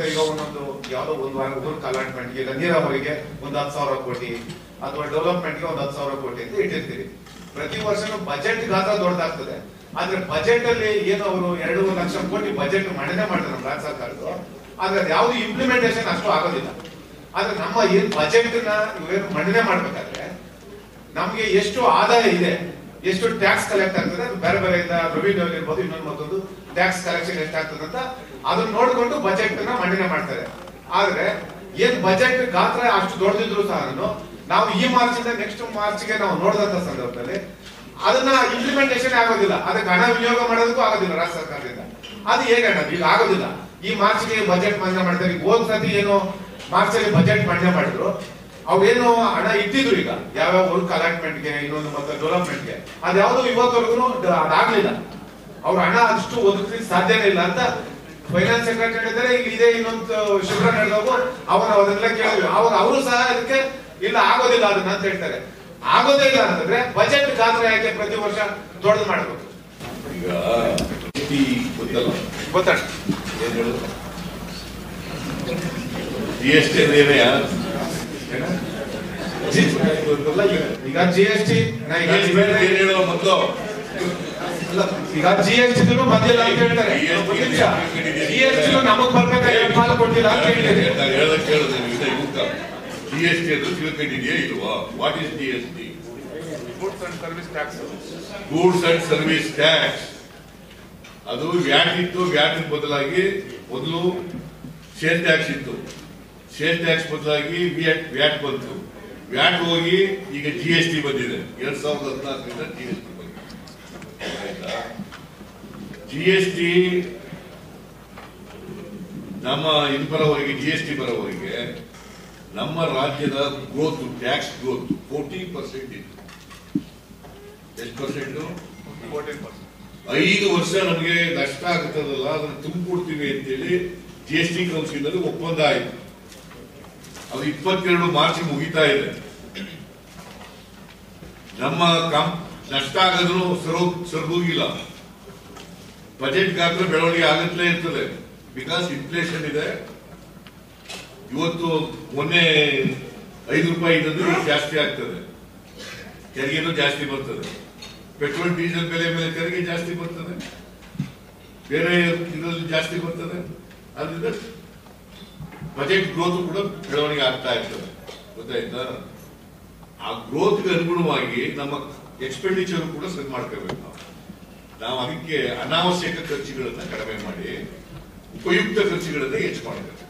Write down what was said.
ಈಗ ಒಂದೊಂದು ಯಾವ್ದೋ ಒಂದು ವಾರ ಊರ್ ಅಲಾಟ್ಮೆಂಟ್ ಈಗ ನೀರಾವರಿಗೆ ಒಂದ್ ಹತ್ತು ಸಾವಿರ ಕೋಟಿ ಅಥವಾ ಡೆವಲಪ್ಮೆಂಟ್ಗೆ ಒಂದ್ ಹತ್ತು ಸಾವಿರ ಕೋಟಿ ಅಂತ ಇಟ್ಟಿರ್ತೀರಿ ಪ್ರತಿ ವರ್ಷನೂ ಬಜೆಟ್ ಗಾತ್ರ ದೊಡ್ಡದಾಗ್ತದೆ ಆದ್ರೆ ಬಜೆಟ್ ಅಲ್ಲಿ ಏನು ಅವರು ಎರಡು ಲಕ್ಷ ಕೋಟಿ ಬಜೆಟ್ ಮಂಡನೆ ಮಾಡ್ತಾರೆ ನಮ್ಮ ರಾಜ್ಯ ಸರ್ಕಾರದ್ದು ಆದ್ರೆ ಅದು ಯಾವ್ದು ಇಂಪ್ಲಿಮೆಂಟೇಷನ್ ಅಷ್ಟು ಆಗೋದಿಲ್ಲ ಆದ್ರೆ ನಮ್ಮ ಏನ್ ಬಜೆಟ್ ನ ಇವೇನು ಮಂಡನೆ ಮಾಡ್ಬೇಕಾದ್ರೆ ನಮ್ಗೆ ಎಷ್ಟು ಆದಾಯ ಇದೆ ಎಷ್ಟು ಟ್ಯಾಕ್ಸ್ ಕಲೆಕ್ಟ್ ಆಗ್ತದೆ ಅದು ಬೇರೆ ಬೇರೆ ಇಂದ ರೆವಿನ್ಯೂ ಇರ್ಬೋದು ಇನ್ನೊಂದು ಮತ್ತೊಂದು ಟ್ಯಾಕ್ಸ್ ಕಲೆಕ್ಷನ್ ಎಷ್ಟಾಗ್ತದೆ ಅಂತ ಅದನ್ನ ನೋಡ್ಕೊಂಡು ಬಜೆಟ್ ನ ಮಂಡನೆ ಮಾಡ್ತಾರೆ ಆದ್ರೆ ಏನ್ ಬಜೆಟ್ ಗಾತ್ರ ಅಷ್ಟು ದೊಡ್ಡದಿದ್ರು ಸಹ ನಾವು ಈ ಮಾರ್ಚ್ ಇಂದ ನೆಕ್ಸ್ಟ್ ಮಾರ್ಚ್ ಗೆ ನಾವು ನೋಡಿದಂತ ಸಂದರ್ಭದಲ್ಲಿ ಅದನ್ನ ಇಂಪ್ಲಿಮೆಂಟೇಷನ್ ಆಗೋದಿಲ್ಲ ಅದಕ್ಕೆ ಹಣ ವಿನಿಯೋಗ ಮಾಡೋದಕ್ಕೂ ಆಗೋದಿಲ್ಲ ರಾಜ್ಯ ಸರ್ಕಾರದಿಂದ ಅದು ಹೇಗೆ ಅಣ್ಣ ಈಗ ಆಗೋದಿಲ್ಲ ಈ ಮಾರ್ಚ್ ಗೆ ಬಜೆಟ್ ಮಂಡನೆ ಮಾಡ್ತಾರೆ ಈಗ ಹೋದ್ ಸತಿ ಏನು ಮಾರ್ಚ್ ಅಲ್ಲಿ ಬಜೆಟ್ ಮಂಡನೆ ಮಾಡಿದ್ರು ಅವೇನು ಹಣ ಇಟ್ಟಿದ್ರು ಈಗ ಯಾವ್ಯಾವ ವರ್ಕ್ ಅಲಾಟ್ಮೆಂಟ್ ಗೆ ಇನ್ನೊಂದು ಮತ್ತೆ ಡೆವಲಪ್ಮೆಂಟ್ ಗೆ ಅದ್ಯಾವುದು ಇವತ್ತವರೆಗೂ ಅದಾಗ್ಲಿಲ್ಲ ಅವ್ರ ಹಣ ಅಷ್ಟು ಒದಗಿಸ್ಲಿಕ್ಕೆ ಸಾಧ್ಯನೇ ಇಲ್ಲ ಅಂತ ಫೈನಾನ್ಸ್ ಸೆಕ್ರೆಟರಿ ಹೇಳಿದ್ರೆ ಈಗ ಇದೇ ಇನ್ನೊಂದು ಶಿಬಿರ ನಡೆದವು ಅವನ ಅದನ್ನೆಲ್ಲ ಕೇಳಿದ್ವಿ ಅವಾಗ ಅವರು ಸಹ ಇದಕ್ಕೆ ಇಲ್ಲ ಆಗೋದಿಲ್ಲ ಅದನ್ನ ಅಂತ ಹೇಳ್ತಾರೆ ಆಗೋದೇ ಇಲ್ಲ ಅಂತಂದ್ರೆ ಬಜೆಟ್ ಗಾತ್ರ ಯಾಕೆ ಪ್ರತಿ ವರ್ಷ ದೊಡ್ಡದು ಮಾಡ್ಬೇಕು ಈಗ ಈ ಗೊತ್ತಲ್ಲ ಗೊತ್ತಾಗ ಏನ್ ಹೇಳು ಜಿ ಎಸ್ ಟಿ ಅಂದ್ರೆ ಏನೇ ಈಗ ಜಿ ಎಸ್ ಟಿ ಏನ್ ಹೇಳೋ ಮೊದಲು ಈಗ ಜಿ ಎಸ್ ಟಿ ಬಂದಿಲ್ಲ ಅಂತ ಹೇಳ್ತಾರೆ ಜಿ ಎಸ್ ಟಿ ನಮಗ್ ಬರ್ಬೇಕಾದ್ರೆ ಪಾಲು ಕೊಟ್ಟಿಲ್ಲ ಅಂತ ಹೇಳ್ತೀರಿ ನಾನು ಹೇಳೋದಕ್ಕೆ ಕೇಳಿದೆ ನೀವು ಇವಾಗ ಜಿ ಎಸ್ ಟಿ ಅಂದ್ರೆ ತಿಳ್ಕೊಂಡಿದೆಯಾ ಇಲ್ವಾ what is G S T goods and service tax goods and service tax ಅದು ವ್ಯಾಟ್ ಇತ್ತು ವ್ಯಾಟ್ ಬದಲಾಗಿ ಮೊದಲು ಸೇಲ್ ಟ್ಯಾಕ್ಸ್ ಇತ್ತು ಸೇಲ್ ಟ್ಯಾಕ್ಸ್ ಬದಲಾಗಿ ವ್ಯಾಟ್ ವ್ಯಾಟ್ ಬಂತು ವ್ಯಾಟ್ ಹೋಗಿ ಈಗ ಜಿ ಎಸ್ ಟಿ ಬಂದಿದೆ ಎರಡ್ ಸಾವಿರದ ಹದಿನಾಲ್ಕರಿಂದ ಜಿ ಎಸ್ ಟಿ ಬಂದಿದೆ ಜಿ ಎಸ್ ಟಿ ನಮ್ಮ ಇದು ಬರೋವರೆಗೆ ಜಿ ಎಸ್ ಟಿ ಬರೋವರೆಗೆ ನಮ್ಮ ರಾಜ್ಯದ growth tax growth fourteen percent ಇತ್ತು ಎಷ್ಟು ಪರ್ಸೆಂಟ್ ಫೋರ್ಟೀನ್ ಪರ್ಸೆಂಟ್ ಐದು ವರ್ಷ ನಮಗೆ ನಷ್ಟ ಆಗುತ್ತದಲ್ಲ ಅದನ್ನು ತುಂಬಿಕೊಡ್ತೀವಿ ಅಂತೇಳಿ ಜಿ ಎಸ್ ಟಿ ಕೌನ್ಸಿಲ್ ಅಲ್ಲಿ ಒಪ್ಪಂದ ಆಯಿತು ಅದು ಇಪ್ಪತ್ತೆರಡು ಮಾರ್ಚ್ ಮುಗಿತಾ ಇದೆ ನಮ್ಮ ಕಂ ನಷ್ಟ ಆಗೋದ್ರು ಸರೋ ಸರಿದೋಗಿಲ್ಲ ಬಜೆಟ್ ಗಾತ್ರ ಬೆಳವಣಿಗೆ ಆಗುತ್ತಲೇ ಇರ್ತದೆ ಬಿಕಾಸ್ ಇನ್ಫ್ಲೇಷನ್ ಇದೆ ಇವತ್ತು ಮೊನ್ನೆ ಐದು ರೂಪಾಯಿ ಇದ್ದದ್ದು ಈಗ ಜಾಸ್ತಿ ಆಗ್ತದೆ ತೆರಿಗೆನೂ ಜಾಸ್ತಿ ಬರ್ತದೆ ಪೆಟ್ರೋಲ್ ಡೀಸೆಲ್ ಬೆಲೆ ಮೇಲೆ ತೆರಿಗೆ ಜಾಸ್ತಿ ಬರ್ತದೆ ಬೇರೆ ಇದರಲ್ಲಿ ಜಾಸ್ತಿ ಬರ್ತದೆ ಅದರಿಂದ ಬಜೆಟ್ ಗ್ರೋತ್ ಕೂಡ ಬೆಳವಣಿಗೆ ಆಗ್ತಾ ಇರ್ತದೆ ಗೊತ್ತಾಯ್ತಾ ಆ ಗ್ರೋತ್ಗೆ ಅನುಗುಣವಾಗಿ ನಮ್ಮ ಎಕ್ಸ್ಪೆಂಡಿಚರ್ ಕೂಡ ಸರಿ ಮಾಡ್ಕೋಬೇಕು ನಾವು ನಾವು ಅದಕ್ಕೆ ಅನಾವಶ್ಯಕ ಖರ್ಚುಗಳನ್ನ ಕಡಿಮೆ ಮಾಡಿ ಉಪಯುಕ್ತ ಖರ್ಚುಗಳನ್ನ ಹೆಚ್ಚು ಮಾಡಬೇಕು